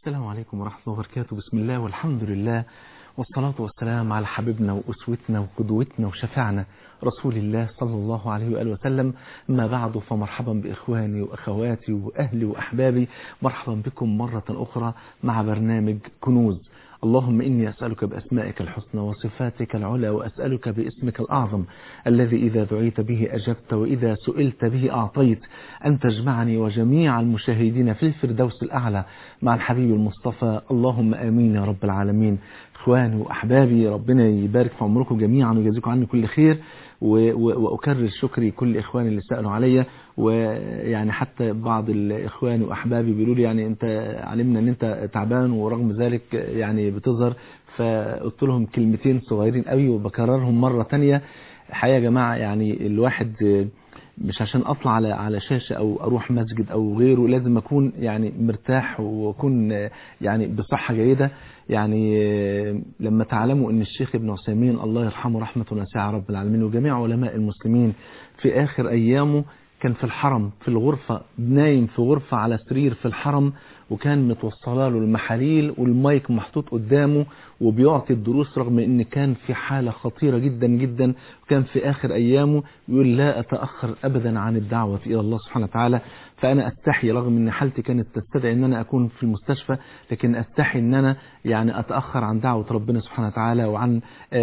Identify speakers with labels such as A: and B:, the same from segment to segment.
A: السلام عليكم ورحمة الله وبركاته بسم الله والحمد لله والصلاة والسلام على حبيبنا وأسوتنا وقدوتنا وشفعنا رسول الله صلى الله عليه وآله وسلم ما بعد فمرحبا بإخواني وأخواتي وأهلي وأحبابي مرحبا بكم مرة أخرى مع برنامج كنوز اللهم إني أسألك بأسمائك الحسنى وصفاتك العلى وأسألك باسمك الأعظم الذي إذا دعيت به أجبت وإذا سئلت به أعطيت أن تجمعني وجميع المشاهدين في الفردوس الأعلى مع الحبيب المصطفى اللهم آمين يا رب العالمين إخواني وأحبابي ربنا يبارك في عمركم جميعا ويجزيكم عني كل خير وأكرر شكري كل إخواني اللي سألوا عليا ويعني حتى بعض الإخوان وأحبابي بيقولوا لي يعني أنت علمنا أن أنت تعبان ورغم ذلك يعني بتظهر فقلت لهم كلمتين صغيرين قوي وبكررهم مرة تانية الحقيقة يا جماعة يعني الواحد مش عشان اطلع على على شاشه او اروح مسجد او غيره لازم اكون يعني مرتاح واكون يعني بصحه جيده يعني لما تعلموا ان الشيخ ابن عثيمين الله يرحمه رحمه واسعه رب العالمين وجميع علماء المسلمين في اخر ايامه كان في الحرم في الغرفة نايم في غرفة على سرير في الحرم وكان متوصله له المحاليل والمايك محطوط قدامه وبيعطي الدروس رغم ان كان في حالة خطيرة جدا جدا وكان في اخر ايامه يقول لا اتأخر ابدا عن الدعوة الى الله سبحانه وتعالى فانا استحي رغم ان حالتي كانت تستدعي ان انا اكون في المستشفى لكن استحي ان انا يعني اتأخر عن دعوة ربنا سبحانه وتعالى وعن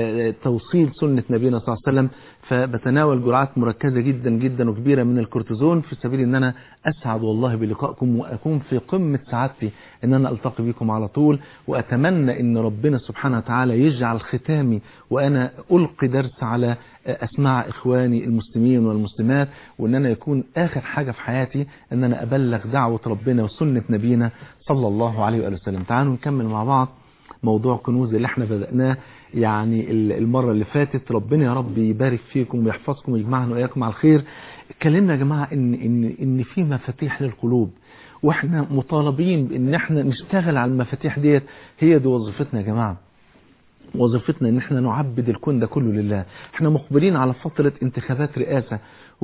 A: توصيل سنة نبينا صلى الله عليه وسلم فبتناول جرعات مركزة جدا جدا وكبيرة من الكورتيزون في سبيل ان انا اسعد والله بلقائكم واكون في قمة سعادتي ان انا التقي بكم على طول واتمنى ان ربنا سبحانه وتعالى يجعل ختامي وانا القي درس على اسماع اخواني المسلمين والمسلمات وان انا يكون اخر حاجة في حياتي ان انا ابلغ دعوة ربنا وسنة نبينا صلى الله عليه وآله وسلم تعالوا نكمل مع بعض موضوع كنوز اللي احنا بدأناه يعني المرة اللي فاتت ربنا يا رب يبارك فيكم ويحفظكم ويجمعنا وإياكم على الخير اتكلمنا يا جماعة ان, إن, إن في مفاتيح للقلوب واحنا مطالبين بان احنا نشتغل على المفاتيح ديت هي دي وظيفتنا يا جماعة وظيفتنا ان احنا نعبد الكون ده كله لله احنا مقبلين على فترة انتخابات رئاسة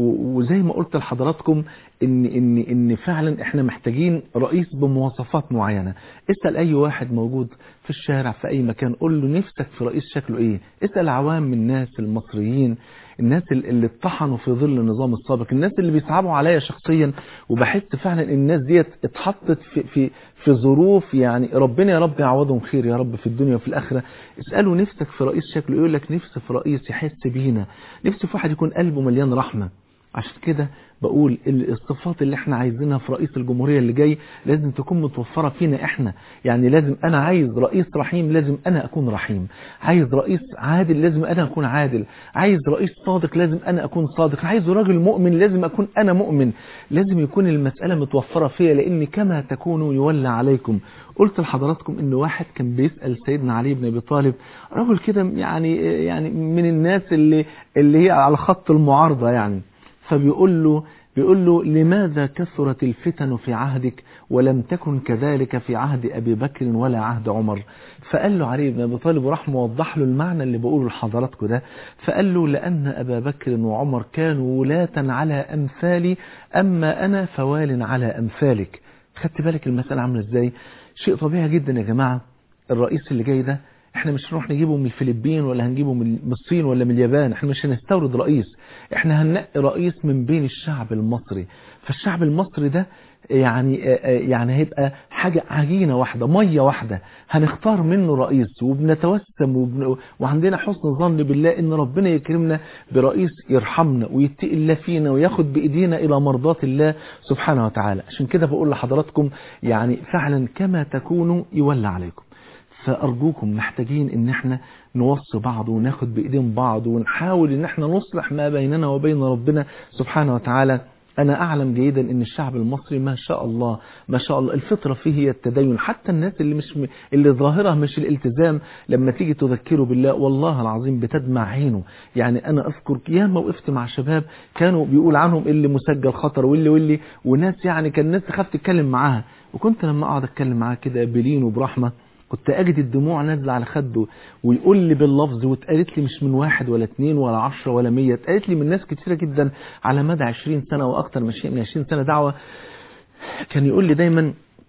A: وزي ما قلت لحضراتكم ان ان ان فعلا احنا محتاجين رئيس بمواصفات معينه اسال اي واحد موجود في الشارع في اي مكان قول له نفسك في رئيس شكله ايه اسال عوام الناس المصريين الناس اللي اتطحنوا في ظل النظام السابق الناس اللي بيصعبوا عليا شخصيا وبحس فعلا ان الناس ديت اتحطت في في في ظروف يعني ربنا يا رب يعوضهم خير يا رب في الدنيا وفي الاخره اسالوا نفسك في رئيس شكله يقول لك نفسي في رئيس يحس بينا نفسي في واحد يكون قلبه مليان رحمه عشان كده بقول الصفات اللي احنا عايزينها في رئيس الجمهورية اللي جاي لازم تكون متوفرة فينا احنا يعني لازم انا عايز رئيس رحيم لازم انا اكون رحيم عايز رئيس عادل لازم انا اكون عادل عايز رئيس صادق لازم انا اكون صادق عايز راجل مؤمن لازم اكون انا مؤمن لازم يكون المسألة متوفرة فيا لان كما تكونوا يولى عليكم قلت لحضراتكم ان واحد كان بيسأل سيدنا علي بن ابي طالب رجل كده يعني يعني من الناس اللي اللي هي على خط المعارضة يعني فبيقول له بيقول له لماذا كثرت الفتن في عهدك ولم تكن كذلك في عهد أبي بكر ولا عهد عمر فقال له علي بن أبي طالب وراح موضح له المعنى اللي بقوله لحضراتكم ده فقال له لأن أبا بكر وعمر كانوا ولاة على أمثالي أما أنا فوال على أمثالك خدت بالك المسألة عاملة إزاي شيء طبيعي جدا يا جماعة الرئيس اللي جاي ده احنا مش هنروح نجيبه من الفلبين ولا هنجيبه من الصين ولا من اليابان احنا مش هنستورد رئيس احنا هننقي رئيس من بين الشعب المصري فالشعب المصري ده يعني يعني هيبقى حاجة عجينة واحدة مية واحدة هنختار منه رئيس وبنتوسم وبن... وعندنا حسن ظن بالله ان ربنا يكرمنا برئيس يرحمنا ويتقي الله فينا وياخد بايدينا الى مرضات الله سبحانه وتعالى عشان كده بقول لحضراتكم يعني فعلا كما تكونوا يولى عليكم فأرجوكم محتاجين ان احنا نوصي بعض وناخد بإيدين بعض ونحاول ان احنا نصلح ما بيننا وبين ربنا سبحانه وتعالى أنا أعلم جيدا أن الشعب المصري ما شاء الله ما شاء الله الفطرة فيه هي التدين حتى الناس اللي مش م... اللي ظاهرها مش الالتزام لما تيجي تذكره بالله والله العظيم بتدمع عينه يعني أنا أذكر ياما وقفت مع شباب كانوا بيقول عنهم اللي مسجل خطر واللي واللي وناس يعني كان الناس تخاف تتكلم معاها وكنت لما أقعد أتكلم معاه كده بلين وبرحمة كنت أجد الدموع نازلة على خده ويقول لي باللفظ واتقالت لي مش من واحد ولا اتنين ولا عشرة ولا مية اتقالت لي من ناس كتيرة جدا على مدى عشرين سنة وأكتر من عشرين سنة دعوة كان يقول لي دايما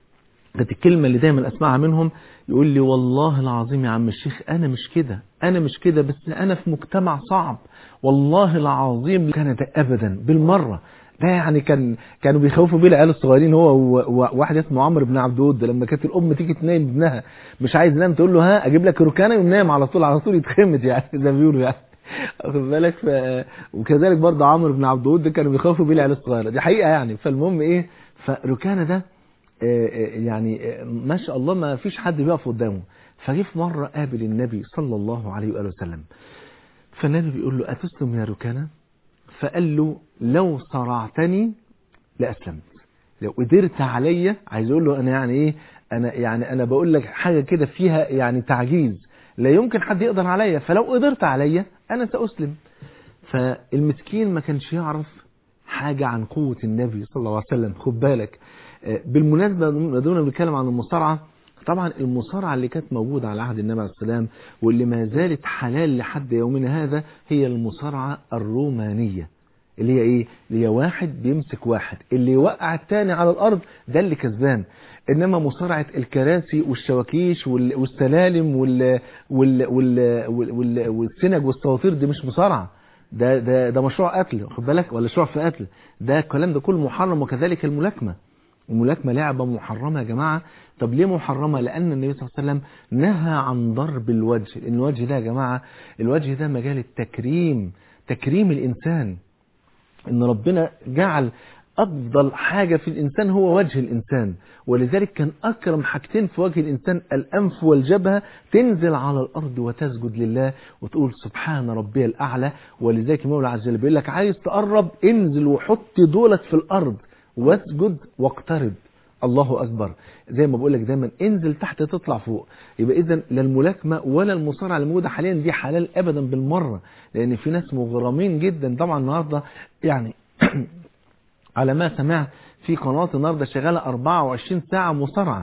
A: كانت الكلمة اللي دايما اسمعها منهم يقول لي والله العظيم يا عم الشيخ انا مش كده انا مش كده بس انا في مجتمع صعب والله العظيم كان ده ابدا بالمرة ده يعني كان كانوا بيخوفوا بيه العيال الصغيرين هو وواحد اسمه عمرو بن عبد الود لما كانت الام تيجي تنام ابنها مش عايز ينام تقول له ها اجيب لك ركانه ينام على طول على طول يتخمد يعني زي ما بيقولوا يعني واخد بالك ف... وكذلك برضه عمرو بن عبد الود كانوا بيخوفوا بيه العيال الصغيره دي حقيقه يعني فالمهم ايه فركانه ده يعني ما شاء الله ما فيش حد بيقف قدامه فجه في مره قابل النبي صلى الله عليه واله وسلم فالنبي بيقول له اتسلم يا ركانه فقال له لو صرعتني لاسلمت لو قدرت عليا عايز اقول له انا يعني ايه انا يعني انا بقول لك حاجه كده فيها يعني تعجيز لا يمكن حد يقدر عليا فلو قدرت عليا انا ساسلم فالمسكين ما كانش يعرف حاجه عن قوه النبي صلى الله عليه وسلم خد بالك بالمناسبه دون بنتكلم عن المصارعه طبعا المصارعة اللي كانت موجودة على عهد النبي عليه السلام واللي ما زالت حلال لحد يومنا هذا هي المصارعة الرومانية اللي هي ايه اللي هي واحد بيمسك واحد اللي يوقع التاني على الارض ده اللي كسبان انما مصارعة الكراسي والشواكيش والسلالم وال وال وال وال والسنج والسواطير دي مش مصارعة ده ده ده مشروع قتل واخد بالك ولا شروع في قتل ده الكلام ده كله محرم وكذلك الملاكمه الملاكمة لعبة محرمة يا جماعة طب ليه محرمة لأن النبي صلى الله عليه وسلم نهى عن ضرب الوجه لأن الوجه ده يا جماعة الوجه ده مجال التكريم تكريم الإنسان إن ربنا جعل أفضل حاجة في الإنسان هو وجه الإنسان ولذلك كان أكرم حاجتين في وجه الإنسان الأنف والجبهة تنزل على الأرض وتسجد لله وتقول سبحان ربي الأعلى ولذلك المولى عز وجل بيقول لك عايز تقرب انزل وحط دولك في الأرض واسجد واقترب الله أكبر زي ما بقول لك دايما انزل تحت تطلع فوق يبقى إذا لا الملاكمة ولا المصارعة اللي موجودة حاليا دي حلال أبدا بالمرة لأن في ناس مغرمين جدا طبعا النهاردة يعني على ما سمعت في قناة النهاردة شغالة 24 ساعة مصارعة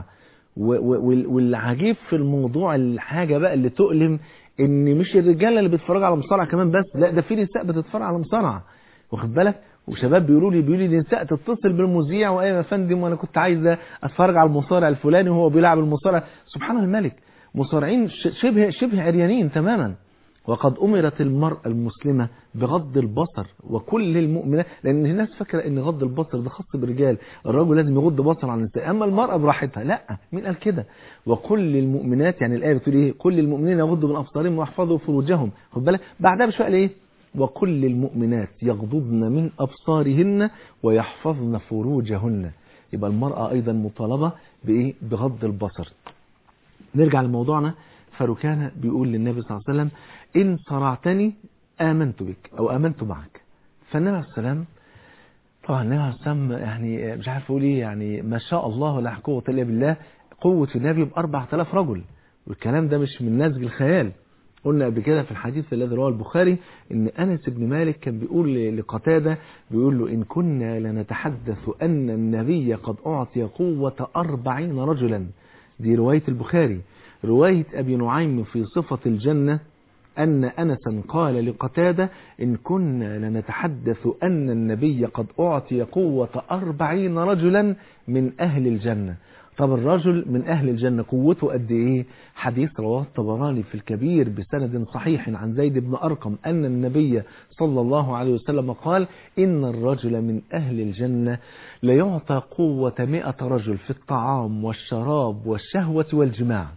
A: والعجيب في الموضوع الحاجة بقى اللي تؤلم ان مش الرجاله اللي بيتفرجوا على مصارعه كمان بس لا ده في نساء بتتفرج على مصارعه واخد بالك وشباب بيقولوا لي بيقولوا لي نساء تتصل بالمذيع وايوه يا فندم وانا كنت عايزه اتفرج على المصارع الفلاني وهو بيلعب المصارع سبحان الملك مصارعين شبه شبه عريانين تماما وقد أمرت المرأة المسلمة بغض البصر وكل المؤمنات لأن الناس فاكرة أن غض البصر ده خاص بالرجال الرجل لازم يغض بصر عن النساء أما المرأة براحتها لا مين قال كده وكل المؤمنات يعني الآية بتقول إيه كل المؤمنين يغضوا من أبصارهم ويحفظوا فروجهم خد بالك بعدها بشوية إيه وكل المؤمنات يغضضن من أبصارهن ويحفظن فروجهن يبقى المرأة أيضا مطالبة بإيه بغض البصر نرجع لموضوعنا فركان بيقول للنبي صلى الله عليه وسلم إن صرعتني آمنت بك أو آمنت معك فالنبي عليه السلام طبعا النبي عليه السلام يعني مش عارف أقول إيه يعني ما شاء الله لا قوة إلا بالله قوة النبي ب 4000 رجل والكلام ده مش من نسج الخيال قلنا قبل كده في الحديث الذي رواه البخاري ان انس بن مالك كان بيقول لقتاده بيقول له ان كنا لنتحدث ان النبي قد اعطي قوه أربعين رجلا دي روايه البخاري روايه ابي نعيم في صفه الجنه أن أنسا قال لقتادة إن كنا لنتحدث أن النبي قد أعطي قوة أربعين رجلا من أهل الجنة طب الرجل من أهل الجنة قوته قد إيه حديث رواه الطبراني في الكبير بسند صحيح عن زيد بن أرقم أن النبي صلى الله عليه وسلم قال إن الرجل من أهل الجنة ليعطى قوة مئة رجل في الطعام والشراب والشهوة والجماع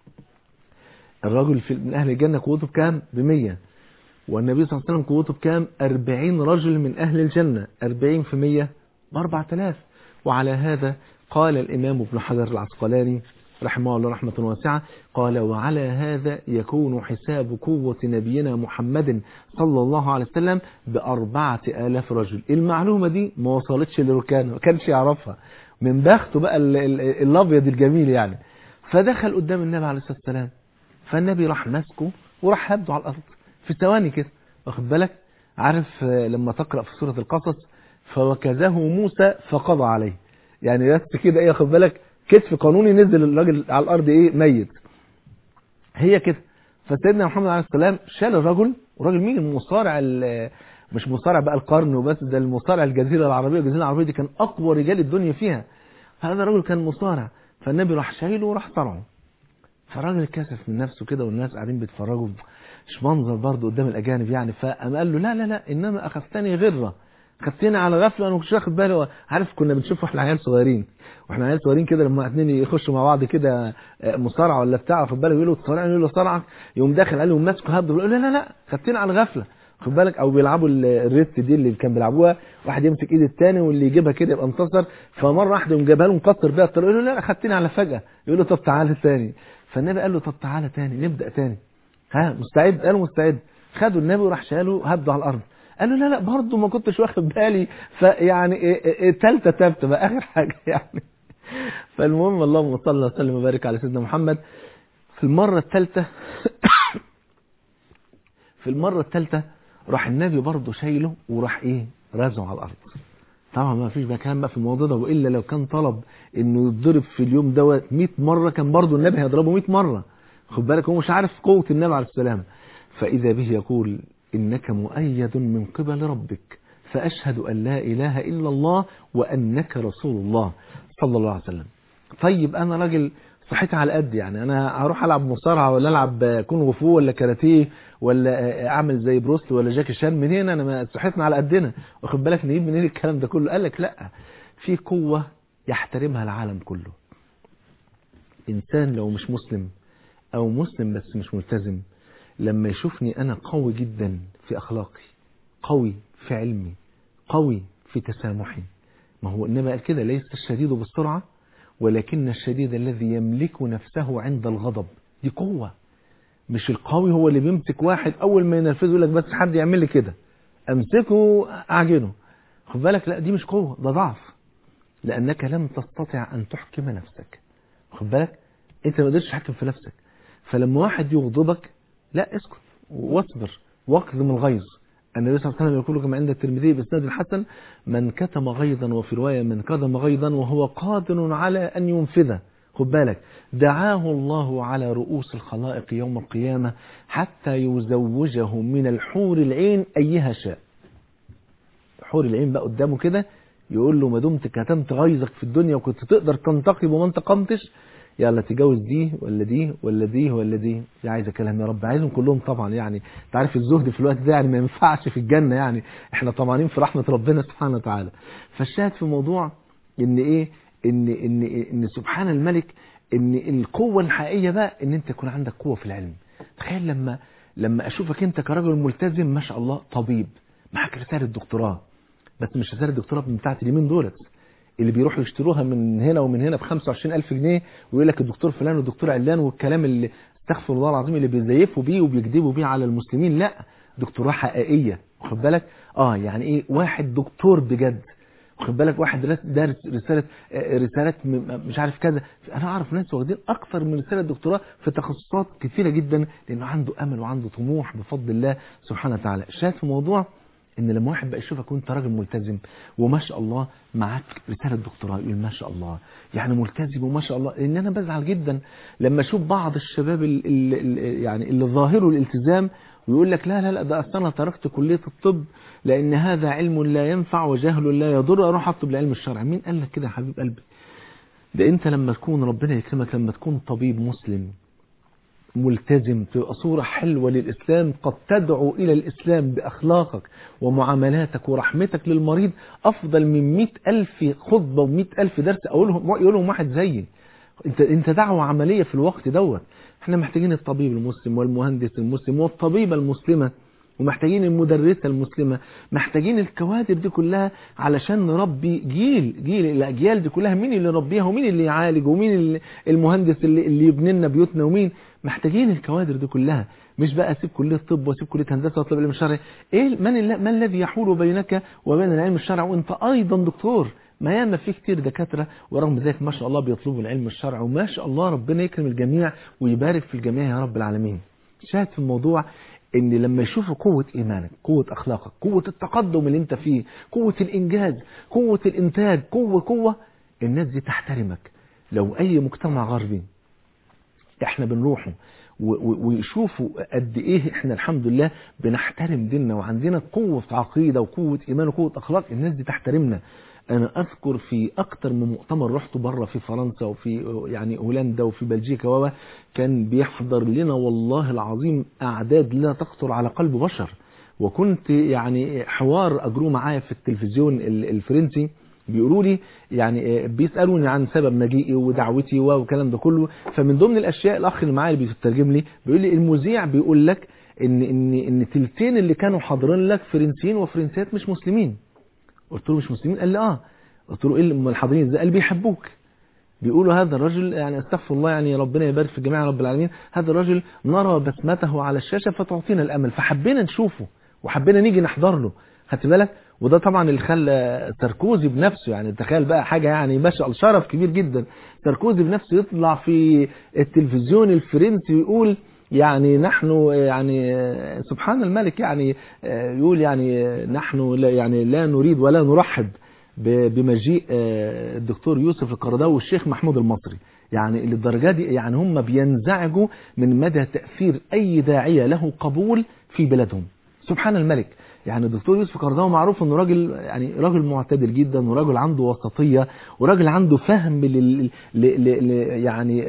A: الرجل في من أهل الجنة قوته بكام بمية والنبي صلى الله عليه وسلم قوته بكام أربعين رجل من أهل الجنة أربعين في مية بأربعة آلاف وعلى هذا قال الإمام ابن حجر العسقلاني رحمه الله رحمة واسعة قال وعلى هذا يكون حساب قوة نبينا محمد صلى الله عليه وسلم بأربعة آلاف رجل المعلومة دي ما وصلتش لركانه ما كانش يعرفها من بخته بقى الأبيض الجميل يعني فدخل قدام النبي عليه الصلاة والسلام فالنبي راح ماسكه وراح هبده على الأرض في ثواني كده واخد بالك عارف لما تقرأ في سورة القصص فوكزه موسى فقضى عليه يعني بس كده ايه واخد بالك كتف قانوني نزل الراجل على الارض ايه ميت هي كده فسيدنا محمد عليه السلام شال الرجل والراجل مين المصارع مش مصارع بقى القرن وبس ده المصارع الجزيره العربيه الجزيره العربيه دي كان اقوى رجال الدنيا فيها هذا الرجل كان مصارع فالنبي راح شايله وراح صرعه فالراجل اتكسف من نفسه كده والناس قاعدين بيتفرجوا مش منظر برضه قدام الاجانب يعني فقام قال له لا لا لا انما اخذتني غره خدتني على غفله انا ما كنتش واخد بالي عارف كنا بنشوف واحنا عيال صغيرين واحنا عيال صغيرين كده لما اتنين يخشوا مع بعض كده مصارعه ولا بتاع واخد بالك يقولوا تصارعني يقول له صارعك يقوم داخل قال له ماسكه هبد يقول لا لا لا خدتني على الغفله خد بالك او بيلعبوا الريست دي اللي كان بيلعبوها واحد يمسك ايد الثاني واللي يجيبها كده يبقى انتصر فمره واحده يقوم جابها له مكسر بيها الطريق يقول له لا خدتني على فجاه يقول له طب تعالى ثاني فالنبي قال له طب تعالى ثاني نبدا ثاني ها مستعد قال مستعد خدوا النبي وراح شاله هبده على الارض قال له لا لا برضه ما كنتش واخد بالي فيعني الثالثه ثابته بقى اخر حاجه يعني فالمهم اللهم صل وسلم وبارك على سيدنا محمد في المره الثالثه في المره الثالثه راح النبي برضه شايله وراح ايه رازعه على الارض طبعا ما فيش بقى كلام بقى في الموضوع ده والا لو كان طلب انه يتضرب في اليوم دوت 100 مره كان برضه النبي هيضربه 100 مره خد بالك هو مش عارف قوه النبي عليه السلام فاذا به يقول انك مؤيد من قبل ربك فاشهد ان لا اله الا الله وانك رسول الله صلى الله عليه وسلم طيب انا راجل صحتي على قد يعني انا هروح العب مصارعه ولا العب كونغ فو ولا كاراتيه ولا اعمل زي بروسلي ولا جاكي شان منين انا صحتنا على قدنا واخد بالك نجيب منين الكلام ده كله قال لك لا في قوه يحترمها العالم كله انسان لو مش مسلم او مسلم بس مش ملتزم لما يشوفني انا قوي جدا في اخلاقي قوي في علمي قوي في تسامحي ما هو النبي قال كده ليس الشديد بالسرعه ولكن الشديد الذي يملك نفسه عند الغضب دي قوة مش القوي هو اللي بيمسك واحد أول ما ينرفزه يقول لك بس حد يعمل لي كده أمسكه أعجنه خد بالك لا دي مش قوة ده ضعف لأنك لم تستطع أن تحكم نفسك خد بالك أنت ما قدرتش تحكم في نفسك فلما واحد يغضبك لا اسكت واصبر واكظم الغيظ النبي صلى الله عليه وسلم يقول كما عند الترمذي باسناد الحسن من كتم غيظا وفي روايه من كظم غيظا وهو قادر على ان ينفذه خد بالك دعاه الله على رؤوس الخلائق يوم القيامه حتى يزوجه من الحور العين ايها شاء حور العين بقى قدامه كده يقول له ما دمت كتمت غيظك في الدنيا وكنت تقدر تنتقم وما انتقمتش يلا تجوز دي ولا دي ولا دي ولا دي دي عايزه كلام يا رب عايزهم كلهم طبعا يعني انت عارف الزهد في الوقت ده يعني ما ينفعش في الجنه يعني احنا طمعانين في رحمه ربنا سبحانه وتعالى فالشاهد في موضوع ان ايه ان ان ان سبحان الملك ان القوه الحقيقيه بقى ان انت يكون عندك قوه في العلم تخيل لما لما اشوفك انت كراجل ملتزم ما شاء الله طبيب معاك رساله دكتوراه بس مش رساله دكتوراه بتاعت اليمين دولت اللي بيروحوا يشتروها من هنا ومن هنا ب 25000 جنيه ويقول لك الدكتور فلان والدكتور علان والكلام اللي استغفر الله العظيم اللي بيزيفوا بيه وبيكذبوا بيه على المسلمين لا دكتوراه حقيقيه واخد بالك اه يعني ايه واحد دكتور بجد واخد بالك واحد دارس رساله رسالات مش عارف كذا انا اعرف ناس واخدين اكثر من رساله دكتوراه في تخصصات كثيره جدا لانه عنده امل وعنده طموح بفضل الله سبحانه وتعالى شاهد في موضوع ان لما واحد بقى يشوفك وانت راجل ملتزم وما شاء الله معاك رساله دكتوراه يقول ما شاء الله يعني ملتزم وما شاء الله لان انا بزعل جدا لما اشوف بعض الشباب اللي يعني اللي ظاهره الالتزام ويقول لك لا لا لا ده اصل انا تركت كليه الطب لان هذا علم لا ينفع وجهل لا يضر اروح اطلب العلم الشرعي مين قال لك كده يا حبيب قلبي ده انت لما تكون ربنا يكرمك لما تكون طبيب مسلم ملتزم تبقى صورة حلوة للإسلام قد تدعو إلى الإسلام بأخلاقك ومعاملاتك ورحمتك للمريض أفضل من مئة ألف خطبة ومئة ألف درس أقولهم يقولهم واحد زيي انت انت دعوة عملية في الوقت دوت احنا محتاجين الطبيب المسلم والمهندس المسلم والطبيبة المسلمة ومحتاجين المدرسة المسلمة محتاجين الكوادر دي كلها علشان نربي جيل جيل الأجيال دي كلها مين اللي يربيها ومين اللي يعالج ومين اللي المهندس اللي, اللي يبني لنا بيوتنا ومين محتاجين الكوادر دي كلها مش بقى اسيب كليه الطب واسيب كليه هندسه واطلب العلم الشرعي ايه من ما الذي يحول بينك وبين العلم الشرعي وانت ايضا دكتور ما ياما في كتير دكاتره ورغم ذلك ما شاء الله بيطلبوا العلم الشرعي وما شاء الله ربنا يكرم الجميع ويبارك في الجميع يا رب العالمين شاهد في الموضوع ان لما يشوفوا قوة ايمانك قوة اخلاقك قوة التقدم اللي انت فيه قوة الانجاز قوة الانتاج قوة قوة الناس دي تحترمك لو اي مجتمع غربي احنا بنروحه ويشوفوا قد ايه احنا الحمد لله بنحترم ديننا وعندنا قوة عقيدة وقوة ايمان وقوة اخلاق الناس دي تحترمنا انا اذكر في اكتر من مؤتمر رحت بره في فرنسا وفي يعني هولندا وفي بلجيكا و كان بيحضر لنا والله العظيم اعداد لا تخطر على قلب بشر وكنت يعني حوار اجروه معايا في التلفزيون الفرنسي بيقولوا لي يعني بيسالوني عن سبب مجيئي ودعوتي والكلام ده كله فمن ضمن الاشياء الاخ اللي معايا اللي بيترجم لي بيقول لي المذيع بيقول لك ان ان ان تلتين اللي كانوا حاضرين لك فرنسيين وفرنسيات مش مسلمين قلت له مش مسلمين قال لي اه قلت له ايه اللي حاضرين ازاي قال بيحبوك بيقولوا هذا الرجل يعني استغفر الله يعني ربنا يبارك في جميع رب العالمين هذا الرجل نرى بسمته على الشاشه فتعطينا الامل فحبينا نشوفه وحبينا نيجي نحضر له خدت بالك وده طبعا اللي خلى ساركوزي بنفسه يعني تخيل بقى حاجه يعني ما شاء الله شرف كبير جدا ساركوزي بنفسه يطلع في التلفزيون الفرنسي ويقول يعني نحن يعني سبحان الملك يعني يقول يعني نحن لا يعني لا نريد ولا نرحب بمجيء الدكتور يوسف القرضاوي والشيخ محمود المصري يعني للدرجه دي يعني هم بينزعجوا من مدى تاثير اي داعيه له قبول في بلادهم سبحان الملك يعني الدكتور يوسف القرضاوي معروف انه راجل يعني راجل معتدل جدا وراجل عنده وسطيه وراجل عنده فهم لل... ل... ل... يعني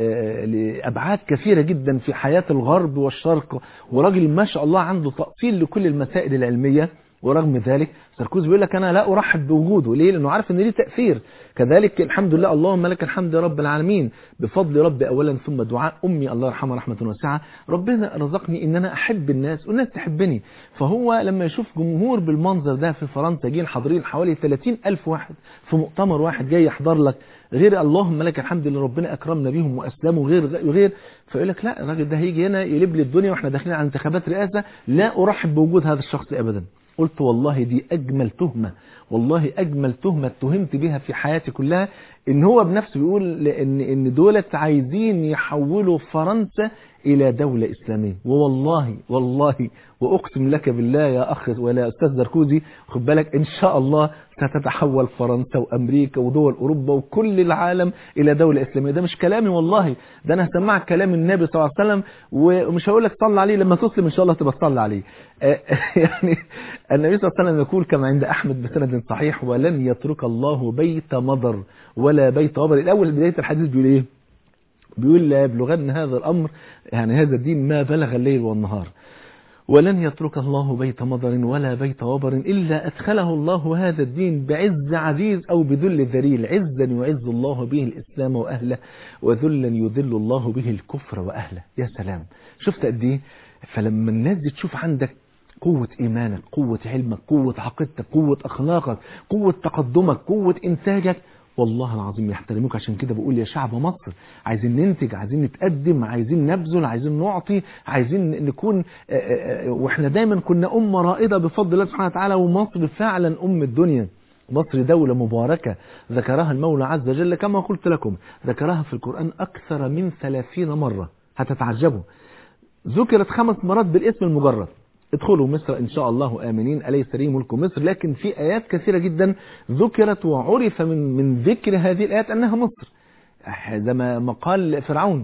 A: لابعاد كثيره جدا في حياه الغرب والشرق وراجل ما شاء الله عنده تاصيل لكل المسائل العلميه ورغم ذلك ساركوزي بيقول لك انا لا ارحب بوجوده ليه لانه عارف ان ليه تاثير كذلك الحمد لله اللهم لك الحمد يا رب العالمين بفضل ربي اولا ثم دعاء امي الله يرحمها رحمه واسعه ربنا رزقني ان انا احب الناس والناس تحبني فهو لما يشوف جمهور بالمنظر ده في فرنسا جايين حاضرين حوالي 30 الف واحد في مؤتمر واحد جاي يحضر لك غير اللهم لك الحمد اللي ربنا اكرمنا بيهم واسلموا غير غير فيقول لك لا الراجل ده هيجي هنا يقلب لي الدنيا واحنا داخلين على انتخابات رئاسه لا ارحب بوجود هذا الشخص ابدا قلت والله دي أجمل تهمة والله أجمل تهمة اتهمت بها في حياتي كلها إن هو بنفسه بيقول إن إن دولة عايزين يحولوا فرنسا إلى دولة إسلامية ووالله والله وأقسم لك بالله يا أخ ولا أستاذ زركوزي خد بالك إن شاء الله ستتحول فرنسا وأمريكا ودول أوروبا وكل العالم إلى دولة إسلامية ده مش كلامي والله ده أنا هسمعك كلام النبي صلى الله عليه وسلم ومش هقول لك صلى عليه لما تسلم إن شاء الله تبقى تصلي عليه يعني النبي صلى الله عليه وسلم يقول كما عند أحمد بسند صحيح ولن يترك الله بيت مضر ولا بيت وبر الأول بداية الحديث بيقول إيه بيقول لا يبلغن هذا الأمر يعني هذا الدين ما بلغ الليل والنهار ولن يترك الله بيت مضر ولا بيت وبر إلا أدخله الله هذا الدين بعز عزيز أو بذل ذليل عزا يعز الله به الإسلام وأهله وذلا يذل الله به الكفر وأهله يا سلام شفت قد إيه فلما الناس دي تشوف عندك قوة إيمانك قوة علمك قوة عقيدتك قوة أخلاقك قوة تقدمك قوة إنتاجك والله العظيم يحترموك عشان كده بقول يا شعب مصر عايزين ننتج عايزين نتقدم عايزين نبذل عايزين نعطي عايزين نكون واحنا دايما كنا أمة رائدة بفضل الله سبحانه وتعالى ومصر فعلا أم الدنيا مصر دولة مباركة ذكرها المولى عز وجل كما قلت لكم ذكرها في القرآن أكثر من ثلاثين مرة هتتعجبوا ذكرت خمس مرات بالاسم المجرد ادخلوا مصر إن شاء الله آمنين أليس لي ملك مصر لكن في آيات كثيرة جدا ذكرت وعرف من من ذكر هذه الآيات أنها مصر زي ما قال فرعون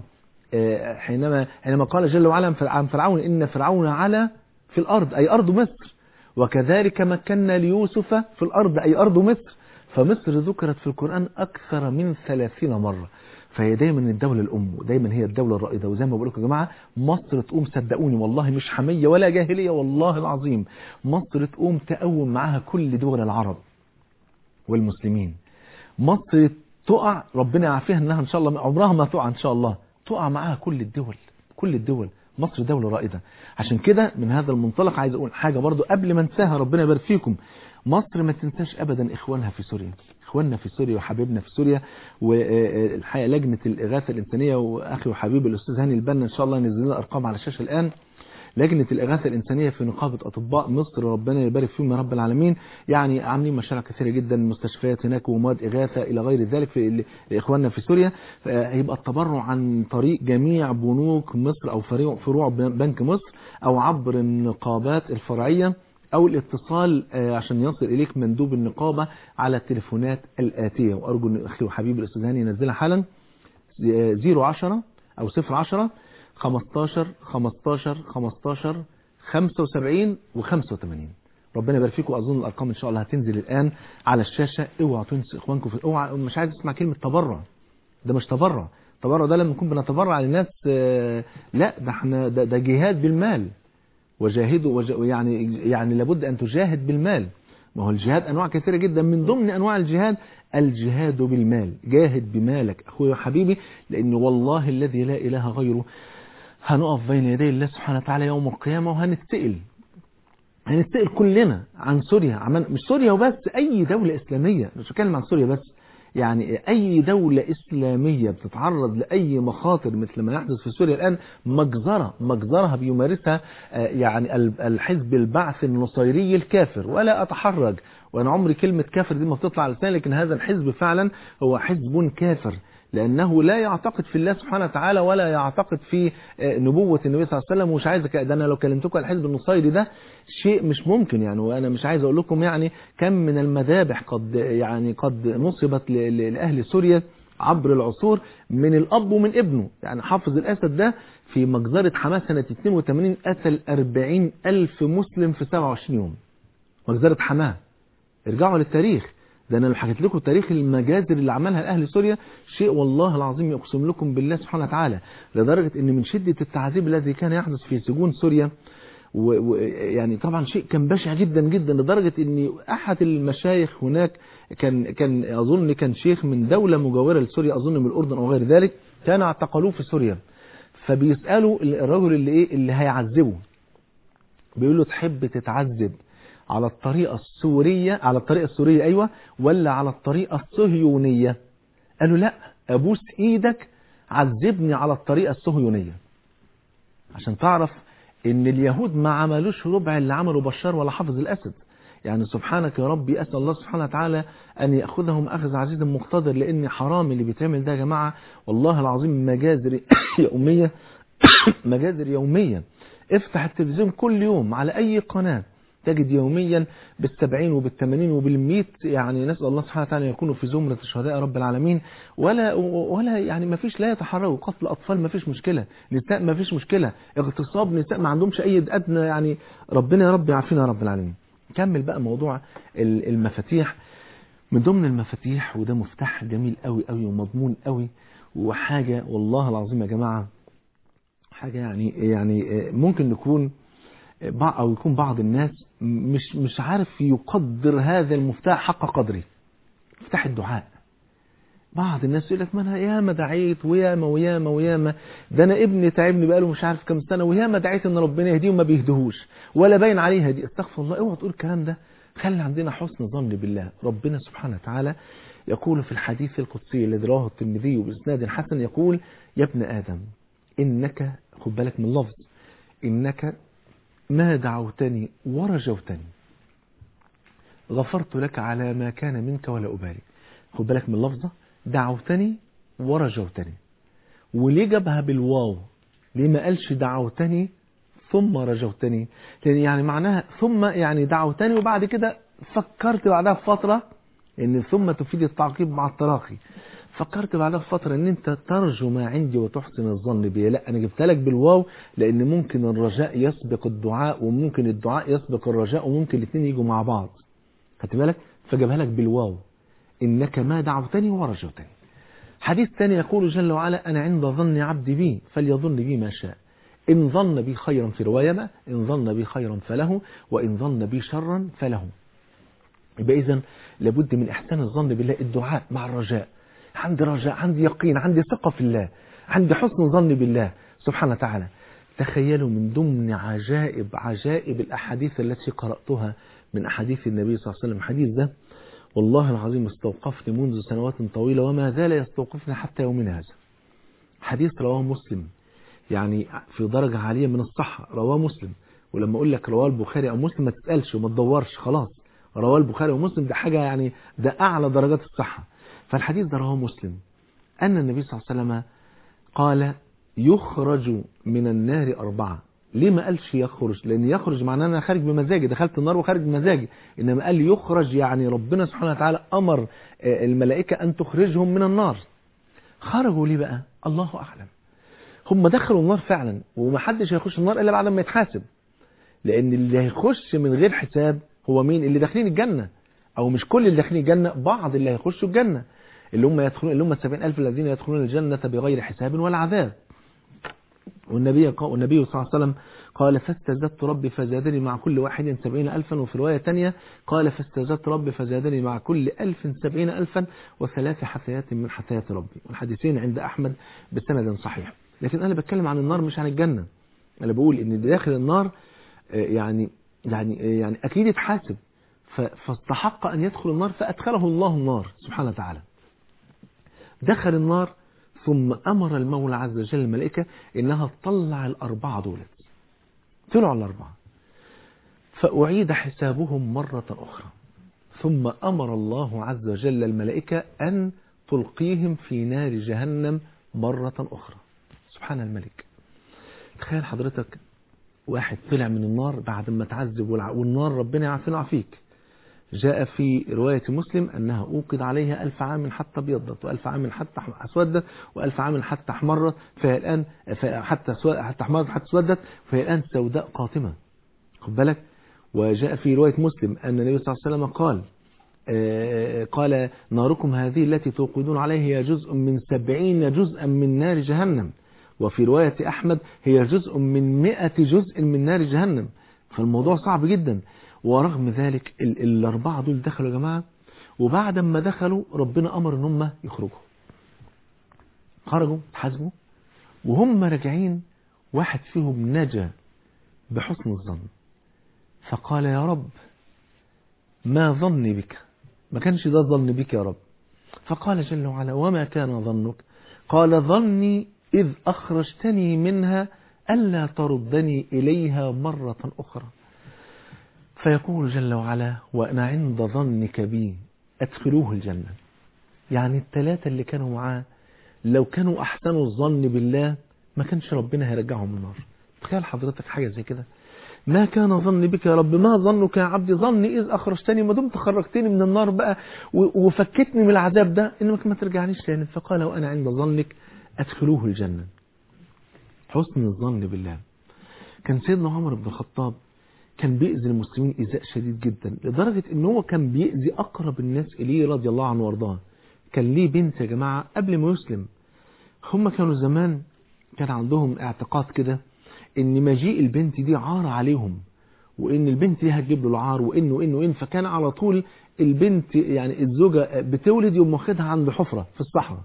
A: حينما حينما قال جل وعلا عن فرعون إن فرعون على في الأرض أي أرض مصر وكذلك مكنا ليوسف في الأرض أي أرض مصر فمصر ذكرت في القرآن أكثر من ثلاثين مرة فهي دايما الدولة الأم ودايما هي الدولة الرائدة وزي ما بقول لكم يا جماعة مصر تقوم صدقوني والله مش حمية ولا جاهلية والله العظيم مصر تقوم تقوم معاها كل دول العرب والمسلمين مصر تقع ربنا يعافيها انها ان شاء الله عمرها ما تقع ان شاء الله تقع معاها كل الدول كل الدول مصر دولة رائدة عشان كده من هذا المنطلق عايز اقول حاجة برضو قبل ما انساها ربنا يبارك فيكم مصر ما تنساش ابدا اخوانها في سوريا اخواننا في سوريا وحبيبنا في سوريا والحقيقه لجنه الاغاثه الانسانيه واخي وحبيبي الاستاذ هاني البنا ان شاء الله ينزل لنا ارقام على الشاشه الان لجنة الإغاثة الإنسانية في نقابة أطباء مصر ربنا يبارك فيهم يا رب العالمين يعني عاملين مشاريع كثيرة جدا مستشفيات هناك ومواد إغاثة إلى غير ذلك في لإخواننا في سوريا هيبقى التبرع عن طريق جميع بنوك مصر أو فروع بنك مصر أو عبر النقابات الفرعية أو الاتصال عشان يصل إليك مندوب النقابة على التليفونات الآتية وأرجو أن أخي وحبيبي الأستاذ هاني ينزلها حالا 010 أو 010 15 15 15 75 و85 ربنا يبارك فيكم اظن الارقام ان شاء الله هتنزل الان على الشاشه اوعوا تنسوا اخوانكم في اوعى مش عايز اسمع كلمه تبرع ده مش تبرع التبرع ده لما نكون بنتبرع للناس آه، لا ده احنا ده, ده جهاد بالمال وجاهدوا وج... يعني يعني لابد ان تجاهد بالمال ما هو الجهاد انواع كثيره جدا من ضمن انواع الجهاد الجهاد بالمال جاهد بمالك اخويا وحبيبي لان والله الذي لا اله غيره هنقف بين يدي الله سبحانه وتعالى يوم القيامه وهنتسال هنتسال كلنا عن سوريا عمل مش سوريا وبس اي دوله اسلاميه مش بتكلم عن سوريا بس يعني أي دولة إسلامية بتتعرض لأي مخاطر مثل ما يحدث في سوريا الآن مجزرة مجزرة بيمارسها آه، يعني ال- الحزب البعث النصيري الكافر ولا أتحرج وأنا عمري كلمة كافر دي ما بتطلع على لساني لكن هذا الحزب فعلا هو حزب كافر لأنه لا يعتقد في الله سبحانه وتعالى ولا يعتقد في آه، نبوة النبي صلى الله عليه وسلم ومش عايز أك- ده أنا لو كلمتكم على الحزب النصيري ده شيء مش ممكن يعني وأنا مش عايز أقول لكم يعني كم من المذابح قد يعني قد نصبت ل- ل- لأهل سوريا عبر العصور من الأب ومن ابنه يعني حافظ الأسد ده في مجزرة حماس سنة 82 قتل 40 ألف مسلم في 27 يوم مجزرة حماه ارجعوا للتاريخ ده انا لو حكيت لكم تاريخ المجازر اللي عملها لاهل سوريا شيء والله العظيم يقسم لكم بالله سبحانه وتعالى لدرجه ان من شده التعذيب الذي كان يحدث في سجون سوريا ويعني طبعا شيء كان بشع جدا جدا لدرجه ان احد المشايخ هناك كان كان اظن كان شيخ من دوله مجاوره لسوريا اظن من الاردن او غير ذلك كان اعتقلوه في سوريا فبيسالوا الرجل اللي ايه اللي هيعذبه بيقول له تحب تتعذب على الطريقة السورية على الطريقة السورية أيوة ولا على الطريقة الصهيونية قالوا لا أبوس إيدك عذبني على الطريقة الصهيونية عشان تعرف ان اليهود ما عملوش ربع اللي عمله بشار ولا حافظ الأسد يعني سبحانك يا ربي أسأل الله سبحانه وتعالى أن يأخذهم أخذ عزيز مقتدر لأن حرام اللي بيتعمل ده يا جماعة والله العظيم مجازر يومية مجازر يومية افتح التلفزيون كل يوم على أي قناة تجد يوميا بالسبعين وبالثمانين وبالمئة يعني نسأل الله سبحانه وتعالى أن يكونوا في زمرة الشهداء رب العالمين ولا ولا يعني ما فيش لا يتحركوا قتل أطفال ما فيش مشكلة نساء ما فيش مشكلة اغتصاب نساء ما عندهمش أي أدنى يعني ربنا يا رب يعافينا يا رب العالمين كمل بقى موضوع المفاتيح من ضمن المفاتيح وده مفتاح جميل قوي قوي ومضمون قوي وحاجة والله العظيم يا جماعة حاجة يعني يعني ممكن نكون او يكون بعض الناس مش مش عارف يقدر هذا المفتاح حق قدره مفتاح الدعاء بعض الناس يقول لك ما انا ياما دعيت وياما وياما وياما ده انا ابني تعبني بقاله مش عارف كام سنه وياما دعيت ان ربنا يهديه وما بيهدهوش ولا باين عليه هدي استغفر الله اوعى تقول الكلام ده خلي عندنا حسن ظن بالله ربنا سبحانه وتعالى يقول في الحديث القدسي الذي رواه الترمذي باسناد حسن يقول يا ابن ادم انك خد بالك من اللفظ انك ما دعوتني ورجوتني غفرت لك على ما كان منك ولا أبالي خد بالك من اللفظة دعوتني ورجوتني وليه جابها بالواو ليه ما قالش دعوتني ثم رجوتني لأن يعني معناها ثم يعني دعوتني وبعد كده فكرت بعدها بفترة ان ثم تفيد التعقيب مع التراخي فكرت بعدها بفترة ان انت ترجو ما عندي وتحسن الظن بي لا انا جبت لك بالواو لان ممكن الرجاء يسبق الدعاء وممكن الدعاء يسبق الرجاء وممكن الاثنين يجوا مع بعض خدت بالك فجابها لك بالواو انك ما دعوتني ورجوتني حديث ثاني يقول جل وعلا انا عند ظن عبدي بي فليظن بي ما شاء ان ظن بي خيرا في رواية ما ان ظن بي خيرا فله وان ظن بي شرا فله يبقى اذا لابد من احسان الظن بالله الدعاء مع الرجاء عندي رجاء عندي يقين عندي ثقة في الله عندي حسن ظن بالله سبحانه وتعالى تخيلوا من ضمن عجائب عجائب الأحاديث التي قرأتها من أحاديث النبي صلى الله عليه وسلم الحديث ده والله العظيم استوقفني منذ سنوات طويلة وما زال يستوقفني حتى يومنا هذا حديث رواه مسلم يعني في درجة عالية من الصحة رواه مسلم ولما أقول لك رواه البخاري أو مسلم ما تسألش وما تدورش خلاص رواه البخاري ومسلم ده حاجة يعني ده أعلى درجات الصحة فالحديث ده رواه مسلم أن النبي صلى الله عليه وسلم قال يخرج من النار أربعة ليه ما قالش يخرج لأن يخرج معناه أنا خارج بمزاجي دخلت النار وخارج بمزاجي إنما قال يخرج يعني ربنا سبحانه وتعالى أمر الملائكة أن تخرجهم من النار خرجوا ليه بقى الله أعلم هم دخلوا النار فعلا ومحدش هيخش النار إلا بعد ما يتحاسب لأن اللي هيخش من غير حساب هو مين اللي داخلين الجنة او مش كل اللي داخلين الجنة بعض اللي هيخشوا الجنة اللي هم يدخلون اللي هم السبعين ألف الذين يدخلون الجنة بغير حساب ولا عذاب والنبي والنبي صلى الله عليه وسلم قال فاستزدت ربي فزادني مع كل واحد سبعين ألفا وفي رواية تانية قال فاستزدت ربي فزادني مع كل ألف سبعين ألفا وثلاث حثيات من حثيات ربي والحديثين عند أحمد بسند صحيح لكن أنا بتكلم عن النار مش عن الجنة أنا بقول إن اللي داخل النار يعني يعني يعني أكيد اتحاسب فاستحق أن يدخل النار فأدخله الله النار سبحانه وتعالى دخل النار ثم أمر المولى عز وجل الملائكة إنها تطلع الأربعة دولت طلعوا الأربعة فأعيد حسابهم مرة أخرى ثم أمر الله عز وجل الملائكة أن تلقيهم في نار جهنم مرة أخرى سبحان الملك تخيل حضرتك واحد طلع من النار بعد ما تعذب والنار ربنا يعافينا ويعافيك جاء في رواية مسلم أنها أوقد عليها ألف عام حتى ابيضت وألف عام حتى أسودت وألف عام حتى احمرت فهي الآن حتى حتى احمرت حتى اسودت فهي الآن سوداء قاتمة خد بالك وجاء في رواية مسلم أن النبي صلى الله عليه وسلم قال قال ناركم هذه التي توقدون عليها هي جزء من سبعين جزءا من نار جهنم وفي رواية أحمد هي جزء من مئة جزء من نار جهنم فالموضوع صعب جدا ورغم ذلك ال الأربعة دول دخلوا يا جماعة وبعد ما دخلوا ربنا أمر ان هم يخرجوا خرجوا حاسبوا وهم راجعين واحد فيهم نجا بحسن الظن فقال يا رب ما ظني بك ما كانش ده ظن بك يا رب فقال جل وعلا وما كان ظنك قال ظني إذ أخرجتني منها ألا تردني إليها مرة أخرى فيقول جل وعلا وأنا عند ظنك بي أدخلوه الجنة يعني الثلاثة اللي كانوا معاه لو كانوا أحسنوا الظن بالله ما كانش ربنا هيرجعهم النار تخيل حضرتك حاجة زي كده ما كان ظني بك يا رب ما ظنك يا عبدي ظني إذ أخرجتني ما دمت خرجتني من النار بقى وفكتني من العذاب ده إنك ما ترجعنيش تاني فقال وأنا عند ظنك أدخلوه الجنة حسن الظن بالله كان سيدنا عمر بن الخطاب كان بيأذي المسلمين إيذاء شديد جدا لدرجة ان هو كان بيأذي أقرب الناس إليه رضي الله عنه وارضاه كان ليه بنت يا جماعة قبل ما يسلم هم كانوا زمان كان عندهم اعتقاد كده ان مجيء البنت دي عار عليهم وان البنت دي هتجيب له العار وان وان وان فكان على طول البنت يعني الزوجة بتولد يوم واخدها عند حفرة في الصحراء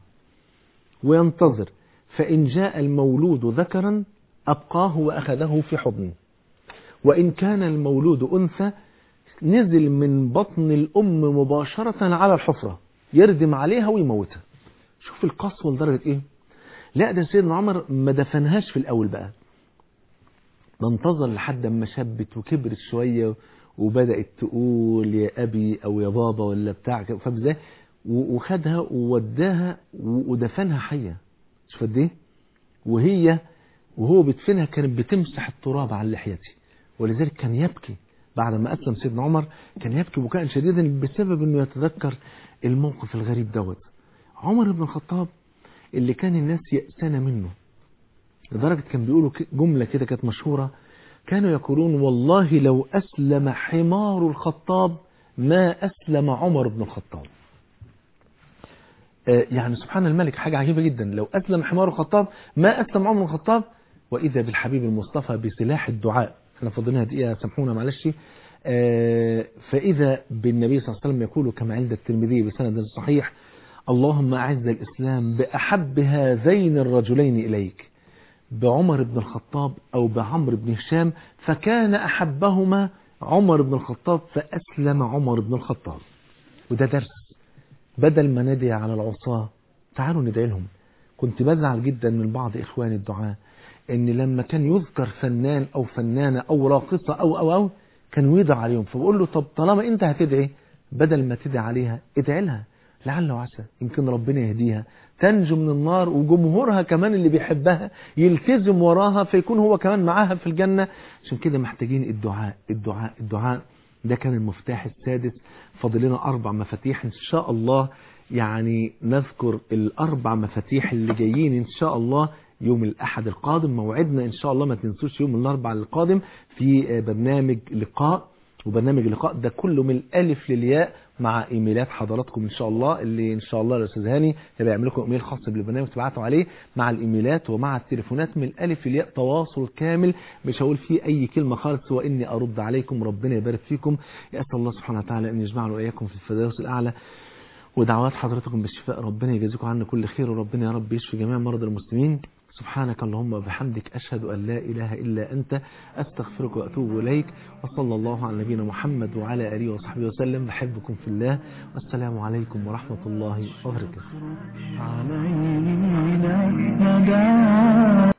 A: وينتظر فإن جاء المولود ذكرا أبقاه وأخذه في حضنه وإن كان المولود أنثى نزل من بطن الأم مباشرة على الحفرة يردم عليها ويموتها شوف القسوة لدرجة إيه لا ده سيدنا عمر ما دفنهاش في الأول بقى ده انتظر لحد ما شبت وكبرت شوية وبدأت تقول يا أبي أو يا بابا ولا بتاع فاهم ازاي وخدها ووداها ودفنها حية شوف قد ايه وهي وهو بيدفنها كانت بتمسح التراب عن لحيته ولذلك كان يبكي بعد ما أسلم سيدنا عمر كان يبكي بكاء شديدا بسبب أنه يتذكر الموقف الغريب دوت عمر بن الخطاب اللي كان الناس يأسان منه لدرجة كان بيقولوا جملة كده كانت مشهورة كانوا يقولون والله لو أسلم حمار الخطاب ما أسلم عمر بن الخطاب يعني سبحان الملك حاجة عجيبة جدا لو أسلم حمار الخطاب ما أسلم عمر بن الخطاب وإذا بالحبيب المصطفى بسلاح الدعاء احنا فضلنا دقيقة سامحونا معلش فإذا بالنبي صلى الله عليه وسلم يقول كما عند الترمذي بسند صحيح اللهم أعز الإسلام بأحب هذين الرجلين إليك بعمر بن الخطاب أو بعمر بن هشام فكان أحبهما عمر بن الخطاب فأسلم عمر بن الخطاب وده درس بدل ما ندعي على العصاة تعالوا ندعي لهم كنت بزعل جدا من بعض إخواني الدعاء ان لما كان يذكر فنان او فنانة او راقصة او او او كان يدعى عليهم فبقول له طب طالما انت هتدعي بدل ما تدعي عليها ادعي لها لعل وعسى يمكن ربنا يهديها تنجو من النار وجمهورها كمان اللي بيحبها يلتزم وراها فيكون هو كمان معاها في الجنة عشان كده محتاجين الدعاء الدعاء الدعاء ده كان المفتاح السادس فاضل لنا أربع مفاتيح إن شاء الله يعني نذكر الأربع مفاتيح اللي جايين إن شاء الله يوم الأحد القادم موعدنا إن شاء الله ما تنسوش يوم الأربع القادم في برنامج لقاء وبرنامج اللقاء ده كله من الالف للياء مع ايميلات حضراتكم ان شاء الله اللي ان شاء الله الاستاذ هاني هيبقى يعمل لكم ايميل خاص بالبرنامج تبعتوا عليه مع الايميلات ومع التليفونات من الالف للياء تواصل كامل مش هقول فيه اي كلمه خالص سوى اني ارد عليكم ربنا يبارك فيكم اسال الله سبحانه وتعالى ان يجمعنا واياكم في الفردوس الاعلى ودعوات حضرتكم بالشفاء ربنا يجازيكم عنا كل خير وربنا يا رب يشفي جميع مرضى المسلمين سبحانك اللهم وبحمدك أشهد أن لا إله إلا أنت أستغفرك وأتوب إليك وصلى الله على نبينا محمد وعلى آله وصحبه وسلم بحبكم في الله والسلام عليكم ورحمة الله وبركاته
B: علينا ندى